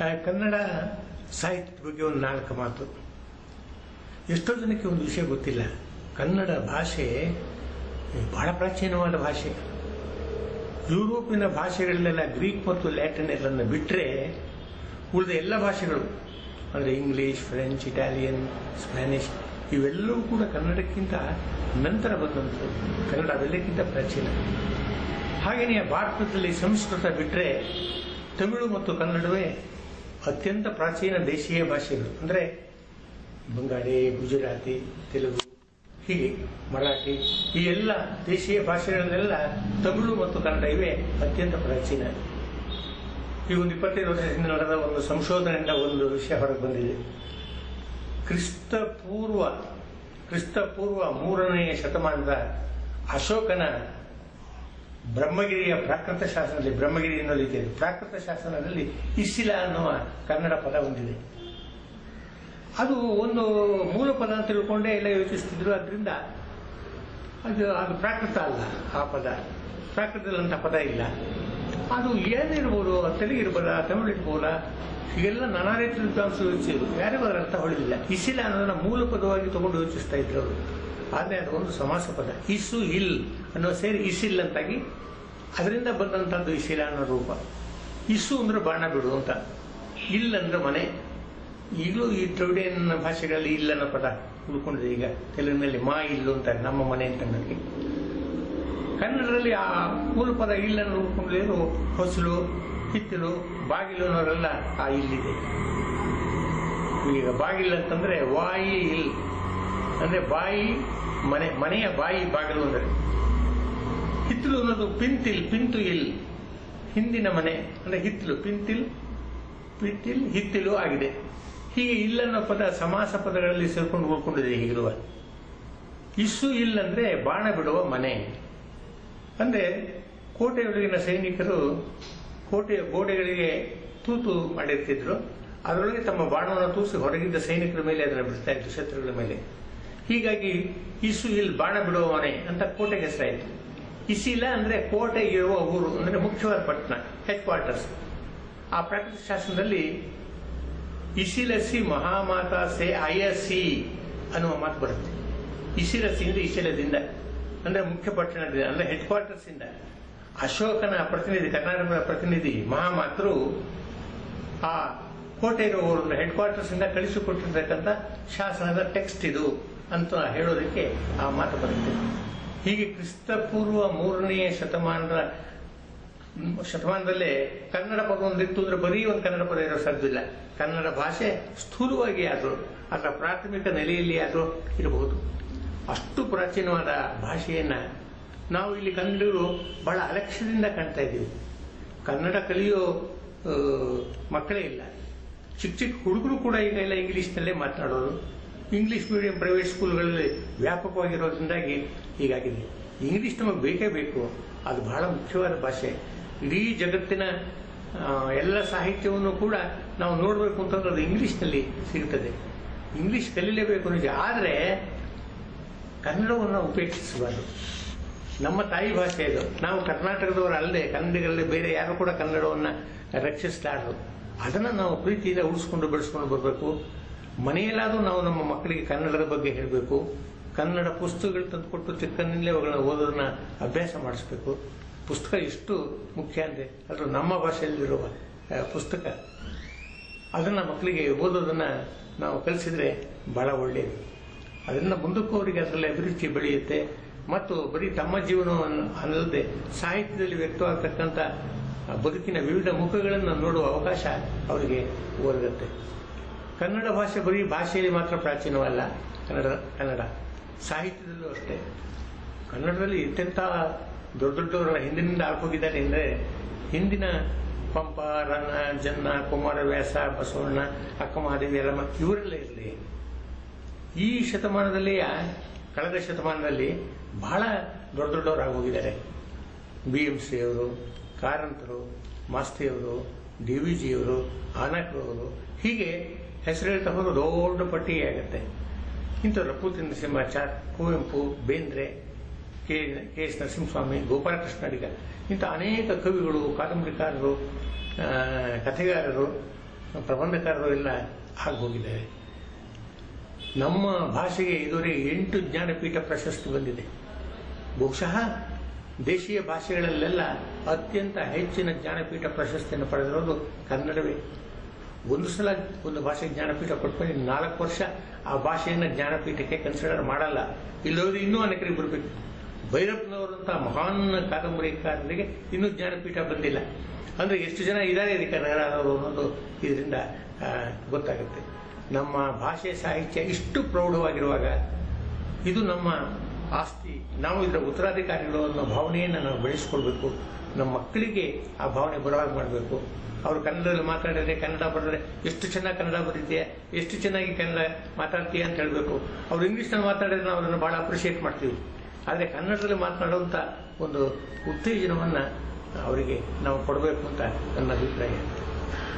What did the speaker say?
ಆ, ಕನ್ನಡ ಸಾಹಿತ್ಯದ ಬಗ್ಗೆ ಒಂದು ನಾಲ್ಕು ಮಾತು ಎಷ್ಟೋ ಜನಕ್ಕೆ ಒಂದು ವಿಷಯ ಗೊತ್ತಿಲ್ಲ ಕನ್ನಡ ಭಾಷೆ ಬಹಳ ಪ್ರಾಚೀನವಾದ ಭಾಷೆ ಯುರೋಪಿನ ಭಾಷೆಗಳಲ್ಲೆಲ್ಲ ಗ್ರೀಕ್ ಮತ್ತು ಲ್ಯಾಟಿನ್ ಎಲ್ಲನ್ನು ಬಿಟ್ಟರೆ ಉಳಿದ ಎಲ್ಲ ಭಾಷೆಗಳು ಅಂದರೆ ಇಂಗ್ಲೀಷ್ ಫ್ರೆಂಚ್ ಇಟಾಲಿಯನ್ ಸ್ಪ್ಯಾನಿಷ್ ಇವೆಲ್ಲವೂ ಕೂಡ ಕನ್ನಡಕ್ಕಿಂತ ನಂತರ ಬಂದಂಥದ್ದು ಕನ್ನಡ ಅವೆಲ್ಲಕ್ಕಿಂತ ಪ್ರಾಚೀನ ಹಾಗೆಯೇ ಭಾರತದಲ್ಲಿ ಸಂಸ್ಕೃತ ಬಿಟ್ಟರೆ ತಮಿಳು ಮತ್ತು ಕನ್ನಡವೇ ಅತ್ಯಂತ ಪ್ರಾಚೀನ ದೇಶೀಯ ಭಾಷೆಗಳು ಅಂದರೆ ಬಂಗಾಳಿ ಗುಜರಾತಿ ತೆಲುಗು ಹೀಗೆ ಮರಾಠಿ ಈ ಎಲ್ಲ ದೇಶೀಯ ಭಾಷೆಗಳಲ್ಲೆಲ್ಲ ತಮಿಳು ಮತ್ತು ಕನ್ನಡ ಇವೆ ಅತ್ಯಂತ ಪ್ರಾಚೀನ ಈ ಒಂದು ಇಪ್ಪತ್ತೈದು ವರ್ಷದಿಂದ ನಡೆದ ಒಂದು ಸಂಶೋಧನೆಯಿಂದ ಒಂದು ವಿಷಯ ಹೊರಗೆ ಬಂದಿದೆ ಕ್ರಿಸ್ತ ಪೂರ್ವ ಕ್ರಿಸ್ತ ಪೂರ್ವ ಮೂರನೆಯ ಶತಮಾನದ ಅಶೋಕನ ಬ್ರಹ್ಮಗಿರಿಯ ಪ್ರಾಕೃತ ಶಾಸನದಲ್ಲಿ ಬ್ರಹ್ಮಗಿರಿ ಅನ್ನೋದು ಇದೆ ಪ್ರಾಕೃತ ಶಾಸನದಲ್ಲಿ ಇಸಿಲ ಅನ್ನುವ ಕನ್ನಡ ಪದ ಹೊಂದಿದೆ ಅದು ಒಂದು ಮೂಲ ಪದ ಅಂತ ತಿಳ್ಕೊಂಡೇ ಎಲ್ಲ ಯೋಚಿಸ್ತಿದ್ರು ಅದರಿಂದ ಅದು ಅದು ಪ್ರಾಕೃತ ಅಲ್ಲ ಆ ಪದ ಪ್ರಾಕೃತದಂಥ ಪದ ಇಲ್ಲ ಅದು ಏನಿರ್ಬೋದು ತೆಲುಗು ಇರ್ಬೋದಾ ತಮಿಳು ಇರ್ಬೋದಾ ಹೀಗೆಲ್ಲ ನಾನಾ ರೀತಿ ವಿದ್ವಾಂಸರು ಯೋಚಿಸಿದ್ರು ಯಾರಿಗೂ ಅದರ ಅರ್ಥ ಹೊಳಿದಿಲ್ಲ ಇಸಿಲ ಅನ್ನೋದನ್ನ ಮೂಲ ಪದವಾಗಿ ತಗೊಂಡು ಯೋಚಿಸ್ತಾ ಇದ್ರು ಅವರು ಆದರೆ ಅದು ಒಂದು ಸಮಾಸ ಪದ ಇಸು ಇಲ್ ಅನ್ನೋ ಸೇರಿ ಇಸಿಲ್ ಅಂತಾಗಿ ಅದರಿಂದ ಬಂದಂಥದ್ದು ಇಸಿಲ ಅನ್ನೋ ರೂಪ ಇಸು ಅಂದ್ರೆ ಬಾಣ ಬಿಡು ಅಂತ ಇಲ್ ಅಂದ್ರೆ ಮನೆ ಈಗಲೂ ಈ ದ್ರವಿಡಿಯನ್ ಭಾಷೆಗಳಲ್ಲಿ ಇಲ್ಲ ಅನ್ನೋ ಪದ ಉಳ್ಕೊಂಡಿದೆ ಈಗ ತೆಲುಗಿನಲ್ಲಿ ಮಾ ಇಲ್ಲು ಅಂತ ನಮ್ಮ ಮನೆ ಅಂತ ನನಗೆ ಕನ್ನಡದಲ್ಲಿ ಆ ಮೂಲ ಪದ ಇಲ್ಲನ್ನು ಉಳ್ಕೊಂಡಿರೋ ಹೊಸಲು ಹಿತ್ತಲು ಬಾಗಿಲು ಅನ್ನೋರೆಲ್ಲ ಆ ಇಲ್ಲಿದೆ ಈಗ ಬಾಗಿಲು ಅಂತಂದ್ರೆ ವಾಯಿ ಇಲ್ ಅಂದ್ರೆ ಬಾಯಿ ಮನೆ ಮನೆಯ ಬಾಯಿ ಬಾಗಿಲು ಅಂದ್ರೆ ಹಿತ್ತಲು ಅನ್ನೋದು ಪಿಂತಿಲ್ ಪಿಂತು ಇಲ್ ಹಿಂದಿನ ಮನೆ ಅಂದ್ರೆ ಹಿತ್ತಲು ಪಿಂತಿಲ್ ಪಿಂತಿಲ್ ಹಿತ್ತಿಲು ಆಗಿದೆ ಹೀಗೆ ಇಲ್ಲನ್ನೋ ಪದ ಸಮಾಸ ಪದಗಳಲ್ಲಿ ಸೇರ್ಕೊಂಡು ಉಳ್ಕೊಂಡಿದೆ ಹೀಗಿರುವ ಇಸ್ಸು ಇಲ್ ಅಂದ್ರೆ ಬಾಣ ಬಿಡುವ ಮನೆ ಅಂದ್ರೆ ಕೋಟೆಯೊಳಗಿನ ಸೈನಿಕರು ಕೋಟೆಯ ಗೋಡೆಗಳಿಗೆ ತೂತು ಮಾಡಿರ್ತಿದ್ರು ಅದರೊಳಗೆ ತಮ್ಮ ಬಾಣವನ್ನು ತೂಸಿ ಹೊರಗಿದ್ದ ಸೈನಿಕರ ಮೇಲೆ ಅದನ್ನು ಬಿಡ್ತಾ ಇತ್ತು ಶತ್ರುಗಳ ಮೇಲೆ ಹೀಗಾಗಿ ಇಸು ಇಲ್ ಬಾಣ ಬಿಡುವ ಮನೆ ಅಂತ ಕೋಟೆಗೆ ಹೆಸರಾಯಿತು ಇಸಿಲ ಅಂದ್ರೆ ಕೋಟೆ ಇರುವ ಊರು ಅಂದ್ರೆ ಮುಖ್ಯವಾದ ಪಟ್ಟಣ ಹೆಡ್ ಕ್ವಾರ್ಟರ್ಸ್ ಆ ಪ್ರಾಕೃತ ಶಾಸನದಲ್ಲಿ ಇಸಿಲಸಿ ಮಹಾಮಾತ ಸೇ ಅಯಸಿ ಅನ್ನುವ ಮಾತು ಬರುತ್ತೆ ಇಸಿಲಸಿಯಿಂದ ಇಶಿಲದಿಂದ ಅಂದ್ರೆ ಮುಖ್ಯ ಪಟ್ಟಣದಿಂದ ಅಂದ್ರೆ ಹೆಡ್ ಕ್ವಾರ್ಟರ್ಸ್ ಇಂದ ಅಶೋಕನ ಪ್ರತಿನಿಧಿ ಕರ್ನಾಟಕದ ಪ್ರತಿನಿಧಿ ಮಹಾಮಾತರು ಆ ಕೋಟೆ ಇರುವ ಹೆಡ್ ಕ್ವಾರ್ಟರ್ಸ್ ಇಂದ ಕಳಿಸಿಕೊಟ್ಟಿರ್ತಕ್ಕಂಥ ಶಾಸನದ ಟೆಕ್ಸ್ಟ್ ಇದು ಅಂತ ಹೇಳೋದಕ್ಕೆ ಆ ಮಾತು ಬರುತ್ತೆ ಹೀಗೆ ಕ್ರಿಸ್ತಪೂರ್ವ ಮೂರನೆಯ ಶತಮಾನದ ಶತಮಾನದಲ್ಲೇ ಕನ್ನಡ ಪದ ಒಂದಿತ್ತು ಅಂದ್ರೆ ಬರೀ ಒಂದು ಕನ್ನಡ ಪದ ಇರೋ ಸಾಧ್ಯವಿಲ್ಲ ಕನ್ನಡ ಭಾಷೆ ಸ್ಥೂಲವಾಗಿ ಆದರೂ ಅದರ ಪ್ರಾಥಮಿಕ ನೆಲೆಯಲ್ಲಿ ಆದರೂ ಇರಬಹುದು ಅಷ್ಟು ಪ್ರಾಚೀನವಾದ ಭಾಷೆಯನ್ನ ನಾವು ಇಲ್ಲಿ ಕನ್ನಡಿಗರು ಬಹಳ ಅಲಕ್ಷ್ಯದಿಂದ ಕಾಣ್ತಾ ಇದ್ದೀವಿ ಕನ್ನಡ ಕಲಿಯೋ ಆ, ಮಕ್ಕಳೇ ಇಲ್ಲ ಚಿಕ್ಕ ಚಿಕ್ಕ ಹುಡುಗರು ಕೂಡ ಈಗ ಎಲ್ಲ ಇಂಗ್ಲಿಷ್ನಲ್ಲೇ ಮಾತನಾಡೋದು ಇಂಗ್ಲಿಷ್ ಮೀಡಿಯಂ ಪ್ರೈವೇಟ್ ಸ್ಕೂಲ್ಗಳಲ್ಲಿ ವ್ಯಾಪಕವಾಗಿರೋದ್ರಿಂದಾಗಿ ಹೀಗಾಗಿದೆ ಇಂಗ್ಲಿಷ್ ನಮಗೆ ಬೇಕೇ ಬೇಕು ಅದು ಬಹಳ ಮುಖ್ಯವಾದ ಭಾಷೆ ಇಡೀ ಜಗತ್ತಿನ ಆ, ಎಲ್ಲ ಸಾಹಿತ್ಯವನ್ನು ಕೂಡ ನಾವು ನೋಡಬೇಕು ಅಂತಂದ್ರೆ ಅದು ಇಂಗ್ಲಿಷ್ನಲ್ಲಿ ಸಿಗುತ್ತದೆ ಇಂಗ್ಲಿಷ್ ಕಲೀಲೇಬೇಕು ನಿಜ ಆದರೆ ಕನ್ನಡವನ್ನು ಉಪೇಕ್ಷಿಸಬಾರದು ನಮ್ಮ ತಾಯಿ ಭಾಷೆ ಇದು ನಾವು ಕರ್ನಾಟಕದವರು ಅಲ್ಲದೆ ಕನ್ನಡಿಗರಲ್ಲಿ ಬೇರೆ ಯಾರು ಕೂಡ ಕನ್ನಡವನ್ನು ರಕ್ಷಿಸಲಾರರು ಅದನ್ನು ನಾವು ಪ್ರೀತಿಯಿಂದ ಉಳಿಸ್ಕೊಂಡು ಬೆಳೆಸ್ಕೊಂಡು ಬರಬೇಕು ಮನೆಯಲ್ಲಾದರೂ ನಾವು ನಮ್ಮ ಮಕ್ಕಳಿಗೆ ಕನ್ನಡದ ಬಗ್ಗೆ ಹೇಳಬೇಕು ಕನ್ನಡ ಪುಸ್ತಕಗಳು ತಂದುಕೊಟ್ಟು ಚಿಕ್ಕಂದಿನಲ್ಲೇ ಅವುಗಳನ್ನ ಓದೋದನ್ನ ಅಭ್ಯಾಸ ಮಾಡಿಸ್ಬೇಕು ಪುಸ್ತಕ ಎಷ್ಟು ಮುಖ್ಯ ಅಂದರೆ ಅದು ನಮ್ಮ ಭಾಷೆಯಲ್ಲಿರುವ ಆ, ಪುಸ್ತಕ ಅದನ್ನು ಮಕ್ಕಳಿಗೆ ಓದೋದನ್ನು ನಾವು ಕಲಿಸಿದ್ರೆ ಬಹಳ ಒಳ್ಳೆಯದು ಅದರಿಂದ ಮುಂದಕ್ಕೂ ಅವರಿಗೆ ಅದರಲ್ಲಿ ಅಭಿರುಚಿ ಬೆಳೆಯುತ್ತೆ ಮತ್ತು ಬರೀ ತಮ್ಮ ಜೀವನವನ್ನು ಅಲ್ಲದೆ ಸಾಹಿತ್ಯದಲ್ಲಿ ವ್ಯಕ್ತವಾಗತಕ್ಕಂಥ ಆ ಬದುಕಿನ ವಿವಿಧ ಮುಖಗಳನ್ನು ನೋಡುವ ಅವಕಾಶ ಅವರಿಗೆ ಒದಗುತ್ತೆ ಕನ್ನಡ ಭಾಷೆ ಬರೀ ಭಾಷೆಯಲ್ಲಿ ಮಾತ್ರ ಪ್ರಾಚೀನವಲ್ಲ ಕನ್ನಡ ಕನ್ನಡ ಸಾಹಿತ್ಯದಲ್ಲೂ ಅಷ್ಟೇ ಕನ್ನಡದಲ್ಲಿ ಎಂತೆಂಥ ದೊಡ್ಡ ದೊಡ್ಡವರ ಹಿಂದಿನಿಂದ ಆಗೋಗಿದ್ದಾರೆ ಅಂದರೆ ಹಿಂದಿನ ಪಂಪ ರನ್ನ ಜನ್ನ ಕುಮಾರವ್ಯಾಸ ಬಸವಣ್ಣ ಅಕ್ಕಮಹಾದೇವಿ ಯಲ್ಲಮ್ಮ ಇವರೆಲ್ಲ ಇರಲಿ ಈ ಶತಮಾನದಲ್ಲಿ ಕಳೆದ ಶತಮಾನದಲ್ಲಿ ಬಹಳ ದೊಡ್ಡ ದೊಡ್ಡವರು ಆಗೋಗಿದ್ದಾರೆ ಬಿ ಎಂ ಸಿ ಅವರು ಕಾರಂತರು ಮಾಸ್ತಿಯವರು ಡಿ ವಿ ಜಿಯವರು ಆನಕರವರು ಹೀಗೆ ಹೆಸರು ಹೇಳ್ತಾ ಹೋದ್ರೆ ದೊಡ್ಡ ಪಟ್ಟಿಗೆ ಆಗುತ್ತೆ ಇಂಥವ್ರು Puti Narasimhachar Kuvempu Bendre K K S Narasimhaswamy Gopalakrishna Adiga ಇಂಥ ಅನೇಕ ಕವಿಗಳು ಕಾದಂಬರಿಕಾರರು ಆ, ಕಥೆಗಾರರು ಪ್ರಬಂಧಕಾರರು ಎಲ್ಲ ಆಗೋಗಿದ್ದಾರೆ ನಮ್ಮ ಭಾಷೆಗೆ ಇದುವರೆಗೆ ಎಂಟು ಜ್ಞಾನಪೀಠ ಪ್ರಶಸ್ತಿ ಬಂದಿದೆ ಬಹುಶಃ ದೇಶೀಯ ಭಾಷೆಗಳಲ್ಲೆಲ್ಲ ಅತ್ಯಂತ ಹೆಚ್ಚಿನ ಜ್ಞಾನಪೀಠ ಪ್ರಶಸ್ತಿಯನ್ನು ಪಡೆದಿರೋದು ಕನ್ನಡವೇ ಒಂದು ಸಲ ಒಂದು ಭಾಷೆ ಜ್ಞಾನಪೀಠ ಕೊಟ್ಕೊಂಡು ನಾಲ್ಕು ವರ್ಷ ಆ ಭಾಷೆಯನ್ನು ಜ್ಞಾನಪೀಠಕ್ಕೆ ಕನ್ಸಿಡರ್ ಮಾಡಲ್ಲ ಇಲ್ಲೋದ್ರೆ ಇನ್ನೂ ಅನೇಕರಿಗೆ ಬರಬೇಕು ಭೈರಪ್ಪನವರಂಥ ಮಹಾನ್ ಕಾದಂಬರಿಕಾರರಿಗೆ ಇನ್ನೂ ಜ್ಞಾನಪೀಠ ಬಂದಿಲ್ಲ ಅಂದ್ರೆ ಎಷ್ಟು ಜನ ಇದ್ದಾರೆ ಇದಕ್ಕೆ ಅರ್ಹರಾದವರು ಅನ್ನೋದು ಇದರಿಂದ ಆ, ಗೊತ್ತಾಗುತ್ತೆ ನಮ್ಮ ಭಾಷೆ ಸಾಹಿತ್ಯ ಇಷ್ಟು ಪ್ರೌಢವಾಗಿರುವಾಗ ಇದು ನಮ್ಮ ಆಸ್ತಿ ನಾವು ಇದರ ಉತ್ತರಾಧಿಕಾರಿಗಳು ಅನ್ನೋ ಭಾವನೆಯನ್ನು ನಾವು ಬೆಳೆಸ್ಕೊಳ್ಬೇಕು ನಮ್ಮ ಮಕ್ಕಳಿಗೆ ಆ ಭಾವನೆ ಬರುವಾಗ ಮಾಡಬೇಕು ಅವರು ಕನ್ನಡದಲ್ಲಿ ಮಾತಾಡಿದ್ರೆ ಕನ್ನಡ ಬರೆದ್ರೆ ಎಷ್ಟು ಚೆನ್ನಾಗಿ ಕನ್ನಡ ಬರೀತೀಯ ಎಷ್ಟು ಚೆನ್ನಾಗಿ ಕನ್ನಡ ಮಾತಾಡ್ತೀಯ ಅಂತ ಹೇಳಬೇಕು ಅವ್ರು ಇಂಗ್ಲೀಷ್ನಲ್ಲಿ ಮಾತಾಡಿದ್ರೆ ನಾವು ಅದನ್ನು ಭಾಳ ಅಪ್ರಿಷಿಯೇಟ್ ಮಾಡ್ತೀವಿ ಆದರೆ ಕನ್ನಡದಲ್ಲಿ ಮಾತನಾಡುವಂಥ ಒಂದು ಉತ್ತೇಜನವನ್ನು ಅವರಿಗೆ ನಾವು ಕೊಡಬೇಕು ಅಂತ ನನ್ನ ಅಭಿಪ್ರಾಯ